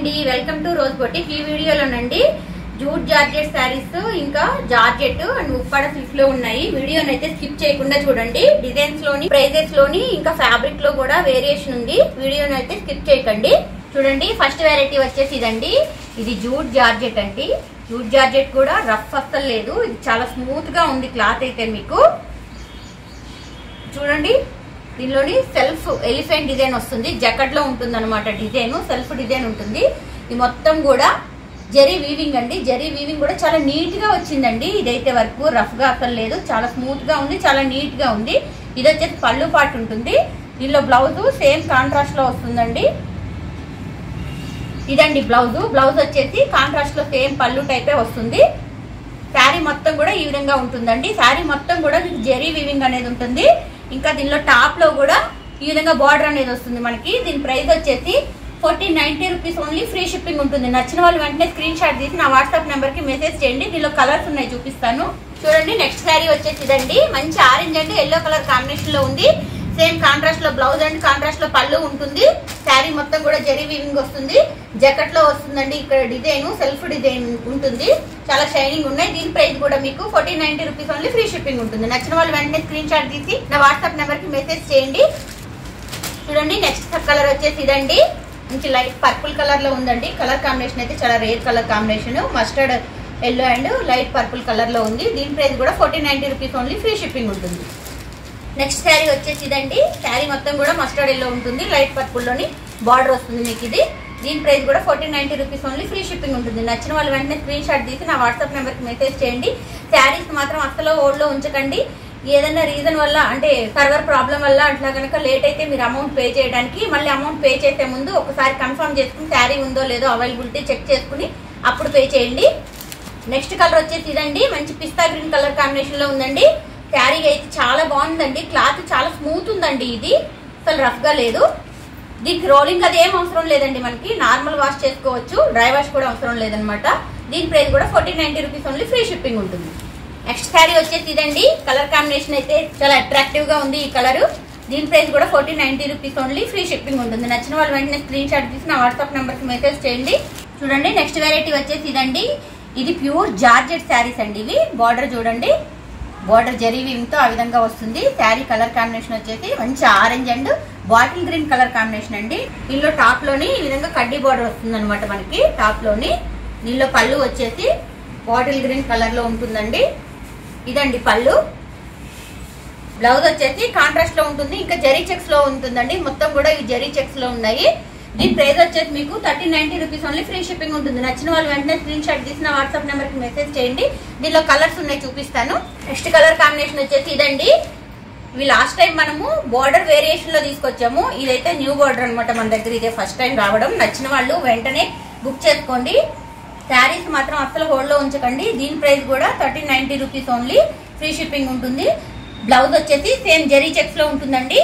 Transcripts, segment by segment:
అండి welcome to rose boutique ఈ వీడియోలోనండి jute georgette saris ఇంకా జార్జెట్ అండ్ ఉప్పాడ సిల్క్ లో ఉన్నాయి వీడియోని అయితే స్కిప్ చేయకుండా చూడండి డిజైన్స్ లోని ప్రైజెస్ లోని ఇంకా ఫ్యాబ్రిక్ లో కూడా వేరియేషన్ ఉంది వీడియోని అయితే స్కిప్ చేయకండి చూడండి ఫస్ట్ వెరైటీ వచ్చేసి ఇదండి ఇది జూట్ జార్జెట్ అండి జూట్ జార్జెట్ కూడా రఫ్ అస్సలు లేదు ఇది చాలా స్మూత్ గా ఉంది క్లాత్ అయితే మీకు చూడండి దీనిలోని సెల్ఫ్ ఎలిఫెంట్ డిజైన్ వస్తుంది జకెట్ లో ఉంటుంది అనమాట డిజైన్ సెల్ఫ్ డిజైన్ ఉంటుంది ఇది మొత్తం కూడా జరీ వీవింగ్ అండి జరీ వీవింగ్ కూడా చాలా నీట్ గా వచ్చిందండి ఇదైతే వరకు రఫ్ గా అసలు లేదు చాలా స్మూత్ గా ఉంది చాలా నీట్ గా ఉంది ఇది వచ్చేసి పళ్ళు పాటు ఉంటుంది దీనిలో బ్లౌజ్ సేమ్ కాంట్రాస్ట్ లో వస్తుందండి ఇదండి బ్లౌజ్ బ్లౌజ్ వచ్చేసి కాంట్రాస్ట్ లో సేమ్ పళ్ళు టైపే వస్తుంది శారీ మొత్తం కూడా ఈ విధంగా ఉంటుందండి శారీ మొత్తం కూడా మీకు జెరీ వీవింగ్ అనేది ఉంటుంది ఇంకా దీనిలో టాప్ లో కూడా ఈ విధంగా బార్డర్ అనేది వస్తుంది మనకి దీని ప్రైస్ వచ్చేసి fourteen ninety rupees only free shipping ఉంటుంది నచ్చిన వాళ్ళు వెంటనే స్క్రీన్ షాట్ తీసి నా వాట్సాప్ నెంబర్ కి మెసేజ్ చేయండి దీనిలో కలర్స్ ఉన్నాయి చూపిస్తాను చూడండి నెక్స్ట్ శారీ వచ్చేసి ఇదండి మంచి orange and yellow colour combination లో ఉంది సేమ్ కాంట్రాస్ట్ లో బ్లౌజ్ అండ్ కాంట్రాస్ట్ లో పళ్ళు ఉంటుంది శారీ మొత్తం కూడా జరీ వీవింగ్ వస్తుంది జకెట్ లో వస్తుందండి ఇక్కడ డిజైన్ సెల్ఫ్ డిజైన్ ఉంటుంది చాలా షైనింగ్ ఉన్నాయి దీని ప్రైస్ కూడా మీకు fourteen ninety rupees only free shipping ఉంటుంది నచ్చిన వాళ్ళు వెంటనే స్క్రీన్ షాట్ తీసి నా వాట్సాప్ నెంబర్ కి మెసేజ్ చేయండి చూడండి నెక్స్ట్ కలర్ వచ్చేసి ఇదండి మంచి లైట్ పర్పుల్ కలర్ లో ఉందండి కలర్ కాంబినేషన్ అయితే చాలా rare colour combination mustard yellow and light purple colour లో ఉంది దీని ప్రైస్ కూడా fourteen ninety rupees only free shipping ఉంటుంది నెక్స్ట్ శారీ వచ్చేసి ఇదండి శారీ మొత్తం కూడా మస్టర్డ్ ఎల్లో ఉంటుంది లైట్ పర్పుల్ లోని బార్డర్ వస్తుంది మీకు ఇది దీని ప్రైస్ కూడా fourteen ninety rupees only free shipping ఉంటుంది నచ్చిన వాళ్ళు వెంటనే స్క్రీన్ షాట్ తీసి నా వాట్సాప్ నెంబర్ కి మెసేజ్ చేయండి శారీస్ మాత్రం అసలు ఓల్డ్ లో ఉంచకండి ఏదైనా రీజన్ వల్ల అంటే సర్వర్ ప్రాబ్లం వల్ల అట్లా కనుక లేట్ అయితే మీరు అమౌంట్ పే చేయడానికి మళ్ళీ అమౌంట్ పే చేసే ముందు ఒకసారి కన్ఫర్మ్ చేసుకుని శారీ ఉందో లేదో అవైలబిలిటీ చెక్ చేసుకుని అప్పుడు పే చేయండి నెక్స్ట్ కలర్ వచ్చేసి ఇదండి మంచి పిస్తా గ్రీన్ కలర్ కాంబినేషన్ లో ఉందండి శారీ అయితే చాలా బాగుందండి క్లాత్ చాలా స్మూత్ ఉందండి ఇది అసలు రఫ్ గా లేదు దీనికి రోలింగ్ అది ఏం అవసరం లేదండి మనకి నార్మల్ వాష్ చేసుకోవచ్చు డ్రై వాష్ కూడా అవసరం లేదనమాట దీని ప్రైస్ కూడా fourteen ninety rupees only free shipping ఉంటుంది నెక్స్ట్ శారీ వచ్చేసి ఇదండి కలర్ కాంబినేషన్ అయితే చాలా అట్రాక్టివ్ గా ఉంది ఈ కలర్ దీని ప్రైస్ కూడా fourteen ninety rupees only free shipping ఉంటుంది నచ్చిన వాళ్ళు వెంటనే స్క్రీన్ షాట్ తీసి నా వాట్సాప్ నెంబర్ కి మెసేజ్ చేయండి చూడండి నెక్స్ట్ వెరైటీ వచ్చేసి ఇదండి ఇది ప్యూర్ జార్జెట్ శారీస్ అండి ఇవి బార్డర్ చూడండి బార్డర్ తో ఆ విధంగా వస్తుంది శారీ కలర్ కాంబినేషన్ వచ్చేసి మంచి orange and bottle green colour combination అండి దీనిలో టాప్ లోని ఈ విధంగా కడ్డీ బార్డర్ వస్తుంది అనమాట మనకి టాప్ లోని దీనిలో పళ్ళు వచ్చేసి బాటిల్ గ్రీన్ కలర్ లో ఉంటుందండి ఇదండి పళ్ళు బ్లౌజ్ వచ్చేసి కాంట్రాస్ట్ లో ఉంటుంది ఇంకా జరీ చెక్స్ లో ఉంటుందండి మొత్తం కూడా ఈ జరీ చెక్స్ లో ఉన్నాయి దీని ప్రైస్ వచ్చేసి మీకు thirteen ninety rupees only free shipping ఉంటుంది నచ్చిన వాళ్ళు వెంటనే స్క్రీన్ షాట్ తీసిన వాట్సాప్ నెంబర్ కి మెసేజ్ చేయండి దీనిలో కలర్స్ ఉన్నాయి చూపిస్తాను నెక్స్ట్ కలర్ కాంబినేషన్ వచ్చేసి ఇదండి ఇవి లాస్ట్ టైం మనము బార్డర్ వేరియేషన్ లో తీసుకొచ్చాము ఇదైతే న్యూ బార్డర్ అనమాట మన దగ్గర ఇదే ఫస్ట్ టైం రావడం నచ్చిన వాళ్ళు వెంటనే బుక్ చేసుకోండి శారీస్ మాత్రం అస్సలు హోల్డ్ లో ఉంచకండి దీని ప్రైస్ కూడా thirteen ninety rupees only free shipping ఉంటుంది బ్లౌజ్ వచ్చేసి సేమ్ జరీ చెక్స్ లో ఉంటుందండి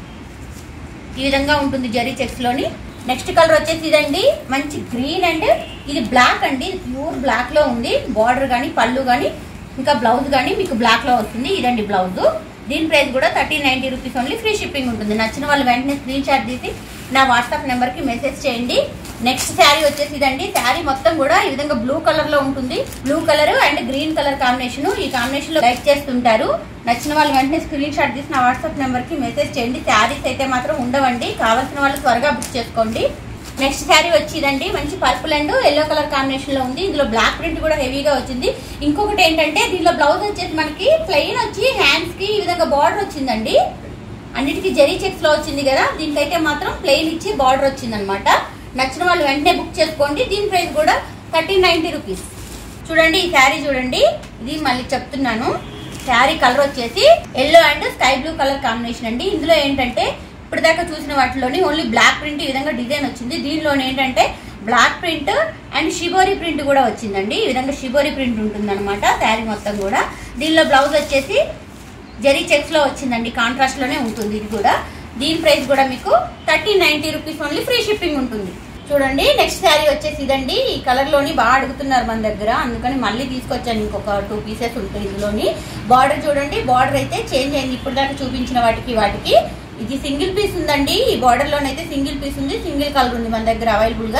ఈ విధంగా ఉంటుంది జరీ చెక్స్ లోని నెక్స్ట్ కలర్ వచ్చేసి ఇదండి మంచి గ్రీన్ అండ్ ఇది బ్లాక్ అండి ప్యూర్ బ్లాక్ లో ఉంది బార్డర్ గానీ పళ్ళు గానీ ఇంకా బ్లౌజ్ గానీ మీకు బ్లాక్ లో వస్తుంది ఇదండి బ్లౌజ్ దీని ప్రైస్ కూడా thirteen ninety rupees only free shipping ఉంటుంది నచ్చిన వాళ్ళు వెంటనే స్క్రీన్ షాట్ తీసి నా వాట్సాప్ నెంబర్ కి మెసేజ్ చేయండి నెక్స్ట్ శారీ వచ్చేసి ఇదండి శారీ మొత్తం కూడా ఈ విధంగా బ్లూ కలర్ లో ఉంటుంది blue colour and green colour combination ఈ కాంబినేషన్ లో లైక్ చేస్తుంటారు నచ్చిన వాళ్ళు వెంటనే స్క్రీన్ షాట్ తీసి నా వాట్సాప్ నెంబర్ కి మెసేజ్ చేయండి శారీస్ అయితే మాత్రం ఉండవండి కావాల్సిన వాళ్ళు త్వరగా బుక్ చేసుకోండి నెక్స్ట్ శారీ వచ్చి ఇదండి మంచి purple and yellow colour combination లో ఉంది ఇందులో బ్లాక్ ప్రింట్ కూడా హెవీగా వచ్చింది ఇంకొకటి ఏంటంటే దీనిలో బ్లౌజ్ వచ్చేసి మనకి ప్లెయిన్ వచ్చి హ్యాండ్స్ కి ఈ విధంగా బార్డర్ వచ్చిందండి అన్నిటికీ జరీ చెక్స్ లో వచ్చింది కదా దీనికైతే మాత్రం ప్లెయిన్ ఇచ్చి బార్డర్ వచ్చింది అనమాట నచ్చిన వాళ్ళు వెంటనే బుక్ చేసుకోండి దీని ప్రైస్ కూడా థర్టీన్ నైన్టీ రూపీస్ చూడండి ఈ శారీ చూడండి ఇది మళ్ళీ చెప్తున్నాను శారీ కలర్ వచ్చేసి yellow and sky blue colour combination అండి ఇందులో ఏంటంటే ఇప్పటిదాకా చూసిన వాటిలోని ఓన్లీ బ్లాక్ ప్రింట్ ఈ విధంగా డిజైన్ వచ్చింది దీనిలో ఏంటంటే block print and shibori print కూడా వచ్చిందండి ఈ విధంగా షిబోరి ప్రింట్ ఉంటుంది అనమాట శారీ మొత్తం కూడా దీనిలో బ్లౌజ్ వచ్చేసి జరీ చెక్స్ లో వచ్చిందండి కాంట్రాస్ట్ లోనే ఉంటుంది ఇది కూడా దీని ప్రైస్ కూడా మీకు thirteen ninety rupees only free shipping ఉంటుంది చూడండి నెక్స్ట్ శారీ వచ్చేసి ఇదండి ఈ కలర్ లోని బాగా అడుగుతున్నారు మన దగ్గర అందుకని మళ్ళీ తీసుకొచ్చాను ఇంకొక టూ పీసెస్ ఉంటాయి ఇందులోని బార్డర్ చూడండి బార్డర్ అయితే చేంజ్ అయింది ఇప్పుడు దాకా చూపించిన వాటికి వాటికి ఇది సింగిల్ పీస్ ఉందండి ఈ బార్డర్ లోనైతే సింగిల్ పీస్ ఉంది సింగిల్ కలర్ ఉంది మన దగ్గర అవైలబుల్ గా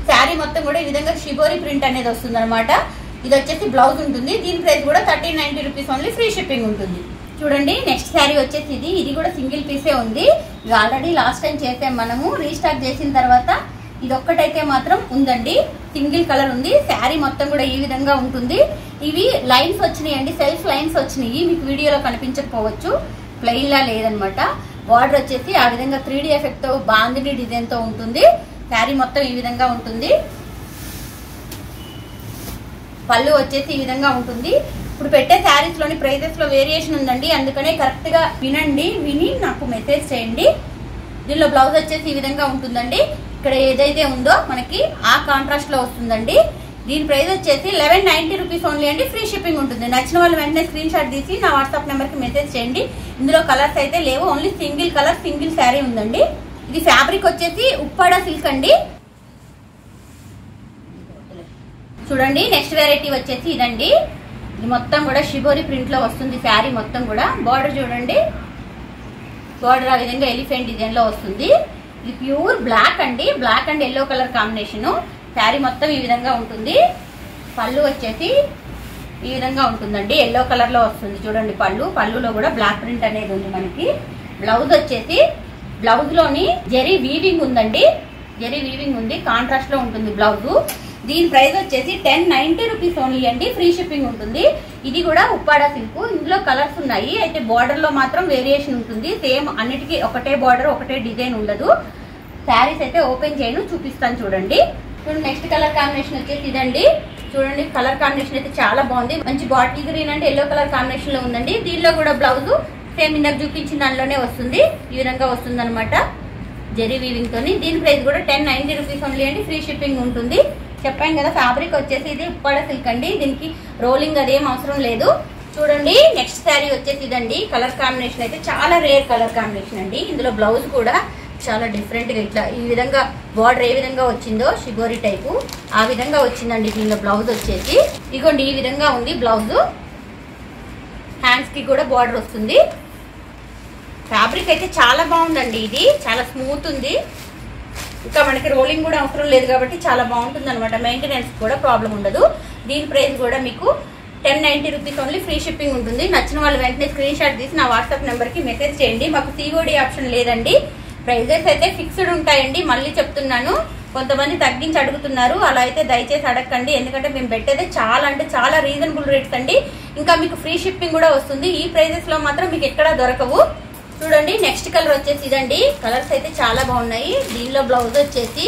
శారీ మొత్తం కూడా ఈ విధంగా షిబోరి ప్రింట్ అనేది వస్తుంది అనమాట ఇది వచ్చేసి బ్లౌజ్ ఉంటుంది దీని ప్రైస్ కూడా thirteen ninety rupees only free shipping ఉంటుంది చూడండి నెక్స్ట్ శారీ వచ్చేసి ఇది ఇది కూడా సింగిల్ పీసే ఉంది ఇది ఆల్రెడీ లాస్ట్ టైం చేసాం మనము రీస్టాక్ చేసిన తర్వాత ఇది ఒక్కటైతే మాత్రం ఉందండి సింగిల్ కలర్ ఉంది శారీ మొత్తం కూడా ఈ విధంగా ఉంటుంది ఇవి లైన్స్ వచ్చినాయి అండి సెల్ఫ్ లైన్స్ వచ్చినాయి మీకు వీడియోలో కనిపించకపోవచ్చు ప్లెయిన్ లా లేదనమాట బార్డర్ వచ్చేసి ఆ విధంగా త్రీ డి ఎఫెక్ట్ తో బాందిని డిజైన్ తో ఉంటుంది శారీ మొత్తం ఈ విధంగా ఉంటుంది పళ్ళు వచ్చేసి ఈ విధంగా ఉంటుంది ఇప్పుడు పెట్టే శారీస్ లోని ప్రైజెస్ లో వేరియేషన్ ఉందండి అందుకనే కరెక్ట్ గా వినండి విని నాకు మెసేజ్ చేయండి దీనిలో బ్లౌజ్ వచ్చేసి ఈ విధంగా ఉంటుందండి ఇక్కడ ఏదైతే ఉందో మనకి ఆ కాంట్రాస్ట్ లో వస్తుందండి దీని ప్రైస్ వచ్చేసి లెవెన్ నైన్టీ రూపీస్ ఓన్లీ అండి ఫ్రీ షిప్పింగ్ ఉంటుంది నచ్చిన వాళ్ళు వెంటనే స్క్రీన్ షాట్ తీసి నా వాట్సాప్ నెంబర్ కి మెసేజ్ చేయండి ఇందులో కలర్స్ అయితే లేవు only single colour single sari ఉందండి ఇది ఫ్యాబ్రిక్ వచ్చేసి ఉప్పాడ సిల్క్ అండి చూడండి నెక్స్ట్ వెరైటీ వచ్చేసి ఇదండి ఇది మొత్తం కూడా షిబోరి ప్రింట్ లో వస్తుంది శారీ మొత్తం కూడా బార్డర్ చూడండి బార్డర్ ఆ విధంగా ఎలిఫెంట్ డిజైన్ లో వస్తుంది ఇది ప్యూర్ బ్లాక్ అండి black and yellow colour combination sari మొత్తం ఈ విధంగా ఉంటుంది పళ్ళు వచ్చేసి ఈ విధంగా ఉంటుందండి ఎల్లో కలర్ లో వస్తుంది చూడండి పళ్ళు పళ్ళులో కూడా బ్లాక్ ప్రింట్ అనేది ఉంది మనకి బ్లౌజ్ వచ్చేసి బ్లౌజ్ లోని జెరీ వీవింగ్ ఉందండి జెరీ వీవింగ్ ఉంది కాంట్రాస్ట్ లో ఉంటుంది బ్లౌజ్ దీని ప్రైస్ వచ్చేసి టెన్ నైన్టీ రూపీస్ ఓన్లీ అండి ఫ్రీ షిప్పింగ్ ఉంటుంది ఇది కూడా ఉప్పాడ సిల్క్ ఇందులో కలర్స్ ఉన్నాయి అయితే బార్డర్ లో మాత్రం వేరియేషన్ ఉంటుంది సేమ్ అన్నిటికీ ఒకటే బార్డర్ ఒకటే డిజైన్ ఉండదు శారీస్ అయితే ఓపెన్ చేయను చూపిస్తాను చూడండి చూడండి నెక్స్ట్ కలర్ కాంబినేషన్ వచ్చేసి ఇదండి చూడండి కలర్ కాంబినేషన్ అయితే చాలా బాగుంది మంచి బాటిల్ గ్రీన్ అంటే ఎల్లో కలర్ కాంబినేషన్ లో ఉందండి దీనిలో కూడా బ్లౌజ్ సేమ్ ఇందాక చూపించిన దానిలోనే వస్తుంది ఈ విధంగా వస్తుంది అనమాట జెరీ వీవింగ్ తోని దీని ప్రైస్ కూడా టెన్ నైన్టీ రూపీస్ ఓన్లీ అండి ఫ్రీ షిప్పింగ్ ఉంటుంది చెప్పాను కదా ఫ్యాబ్రిక్ వచ్చేసి ఇది ఉప్పాడ సిల్క్ అండి దీనికి రోలింగ్ అదేం అవసరం లేదు చూడండి నెక్స్ట్ శారీ వచ్చేసి ఇదండి కలర్ కాంబినేషన్ అయితే చాలా రేర్ కలర్ కాంబినేషన్ అండి ఇందులో బ్లౌజ్ కూడా చాలా డిఫరెంట్ గా ఇట్లా ఈ విధంగా బార్డర్ ఏ విధంగా వచ్చిందో షిగోరి టైపు ఆ విధంగా వచ్చిందండి దీనిలో బ్లౌజ్ వచ్చేసి ఇగోండి ఈ విధంగా ఉంది బ్లౌజ్ హ్యాండ్స్ కి కూడా బార్డర్ వస్తుంది ఫ్యాబ్రిక్ అయితే చాలా బాగుందండి ఇది చాలా స్మూత్ ఉంది ఇంకా మనకి రోలింగ్ కూడా అవసరం లేదు కాబట్టి చాలా బాగుంటుంది అనమాట మెయింటెనెన్స్ కూడా ప్రాబ్లం ఉండదు దీని ప్రైస్ కూడా మీకు ten ninety rupees only free shipping ఉంటుంది నచ్చిన వాళ్ళు వెంటనే స్క్రీన్ షాట్ తీసి నా వాట్సాప్ నెంబర్కి మెసేజ్ చేయండి మాకు సిఓడి ఆప్షన్ లేదండి ప్రైజెస్ అయితే ఫిక్స్డ్ ఉంటాయండి మళ్ళీ చెప్తున్నాను కొంతమంది తగ్గించి అడుగుతున్నారు అలా అయితే దయచేసి అడగండి ఎందుకంటే మేము పెట్టేదే చాలా అంటే చాలా రీజనబుల్ రేట్స్ అండి ఇంకా మీకు ఫ్రీ షిప్పింగ్ కూడా వస్తుంది ఈ ప్రైజెస్ లో మాత్రం మీకు ఎక్కడా దొరకవు చూడండి నెక్స్ట్ కలర్ వచ్చేసి ఇదండి కలర్స్ అయితే చాలా బాగున్నాయి దీనిలో బ్లౌజ్ వచ్చేసి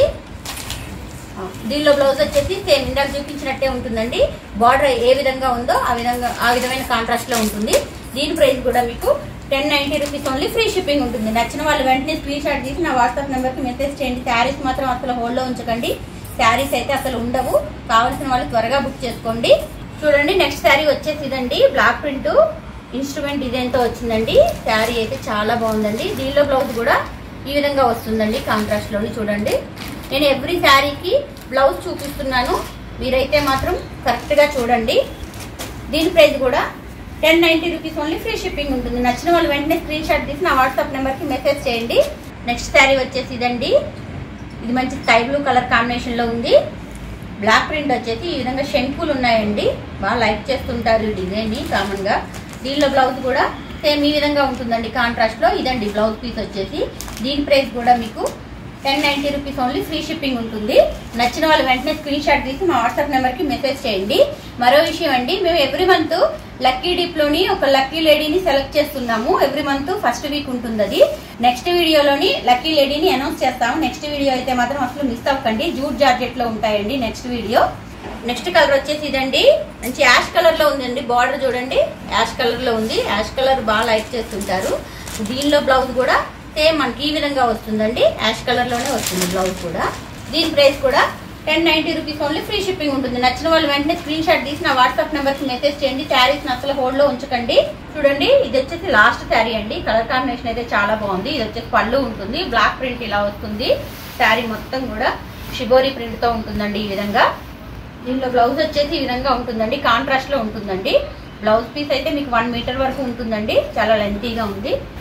ఆ, దీనిలో బ్లౌజ్ వచ్చేసి సేమ్ ఇందాక చూపించినట్టే ఉంటుందండి బార్డర్ ఏ విధంగా ఉందో ఆ విధంగా ఆ విధమైన కాంట్రాస్ట్ లో ఉంటుంది దీని ప్రైస్ కూడా మీకు ten ninety rupees only free shipping ఉంటుంది నచ్చిన వాళ్ళు వెంటనే స్క్రీన్ షాట్ తీసి నా వాట్సాప్ నెంబర్ కి మెసేజ్ చేయండి శారీస్ మాత్రం అసలు హోల్డ్ లో ఉంచకండి శారీస్ అయితే అసలు ఉండవు కావాల్సిన వాళ్ళు త్వరగా బుక్ చేసుకోండి చూడండి నెక్స్ట్ శారీ వచ్చేసి ఇదండి బ్లాక్ ప్రింట్ ఇన్స్ట్రుమెంట్ డిజైన్ తో వచ్చిందండి శారీ అయితే చాలా బాగుందండి దీనిలో బ్లౌజ్ కూడా ఈ విధంగా వస్తుందండి కాంట్రాస్ట్ లోని చూడండి నేను ఎవ్రీ శారీకి బ్లౌజ్ చూపిస్తున్నాను మీరైతే మాత్రం కరెక్ట్ గా చూడండి దీని ప్రైస్ కూడా ten ninety rupees only free shipping ఉంటుంది నచ్చిన వాళ్ళు వెంటనే స్క్రీన్ షాట్ తీసి నా వాట్సాప్ నెంబర్ కి మెసేజ్ చేయండి నెక్స్ట్ శారీ వచ్చేసి ఇదండి ఇది మంచి స్కై బ్లూ కలర్ కాంబినేషన్ లో ఉంది బ్లాక్ ప్రింట్ వచ్చేసి ఈ విధంగా శంకులు ఉన్నాయండి బాగా లైక్ చేస్తుంటారు ఈ డిజైన్ ని కామన్ గా దీనిలో బ్లౌజ్ కూడా సేమ్ ఈ విధంగా ఉంటుందండి కాంట్రాస్ట్ లో ఇదండి బ్లౌజ్ పీస్ వచ్చేసి దీని ప్రైస్ కూడా మీకు ten ninety rupees only free shipping ఉంటుంది నచ్చిన వాళ్ళు వెంటనే స్క్రీన్ షాట్ తీసి మా వాట్సాప్ నెంబర్ కి మెసేజ్ చేయండి మరో విషయం అండి మేము ఎవ్రీ మంత్ లక్కీ డిప్ లోని ఒక లక్కీ లేడీని సెలెక్ట్ చేస్తున్నాము ఎవ్రీ మంత్ ఫస్ట్ వీక్ ఉంటుంది అది నెక్స్ట్ వీడియోలోని లక్కీ లేడీని అనౌన్స్ చేస్తాము నెక్స్ట్ వీడియో అయితే మాత్రం అసలు మిస్ అవ్వకండి జూట్ జార్జెట్ లో ఉంటాయండి నెక్స్ట్ వీడియో నెక్స్ట్ కలర్ వచ్చేసి ఇదండి మంచి యాష్ కలర్ లో ఉందండి బార్డర్ చూడండి యాష్ కలర్ లో ఉంది యాష్ కలర్ బాగా లైక్ చేస్తుంటారు దీనిలో బ్లౌజ్ కూడా సేమ్ మనకి ఈ విధంగా వస్తుందండి యాష్ కలర్ లోనే వస్తుంది బ్లౌజ్ కూడా దీని ప్రైస్ కూడా ten ninety rupees only free shipping ఉంటుంది నచ్చిన వాళ్ళు వెంటనే స్క్రీన్ షాట్ తీసి నా వాట్సాప్ నెంబర్ కి మెసేజ్ చేయండి శారీస్ అసలు హోల్డ్ లో ఉంచకండి చూడండి ఇది వచ్చేసి లాస్ట్ శారీ అండి కలర్ కాంబినేషన్ అయితే చాలా బాగుంది ఇది వచ్చేసి పళ్ళు ఉంటుంది బ్లాక్ ప్రింట్ ఇలా వస్తుంది శారీ మొత్తం కూడా షిబోరి ప్రింట్ తో ఉంటుందండి ఈ విధంగా దీనిలో బ్లౌజ్ వచ్చేసి ఈ విధంగా ఉంటుందండి కాంట్రాస్ట్ లో ఉంటుందండి బ్లౌజ్ పీస్ అయితే మీకు వన్ మీటర్ వరకు ఉంటుందండి చాలా లెంతీగా ఉంది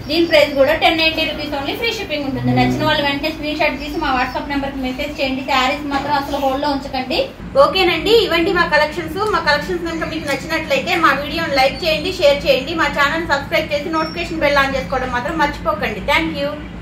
దీని ప్రైస్ కూడా ten ninety rupees only free shipping ఉంటుంది నచ్చిన వాళ్ళు వెంటనే స్క్రీన్ షాట్ తీసి మా వాట్సాప్ నెంబర్ కి మెసేజ్ చేయండి శారీస్ మాత్రం అసలు హోల్డ్ లో ఉంచకండి ఓకేనండి ఇవండి మా కలెక్షన్స్ మా కలెక్షన్స్ కనుక మీకు నచ్చినట్లయితే మా వీడియోని లైక్ చేయండి షేర్ చేయండి మా ఛానల్ సబ్స్క్రైబ్ చేసి నోటిఫికేషన్ బెల్ ఆన్ చేసుకోవడం మాత్రం మర్చిపోకండి థ్యాంక్ యూ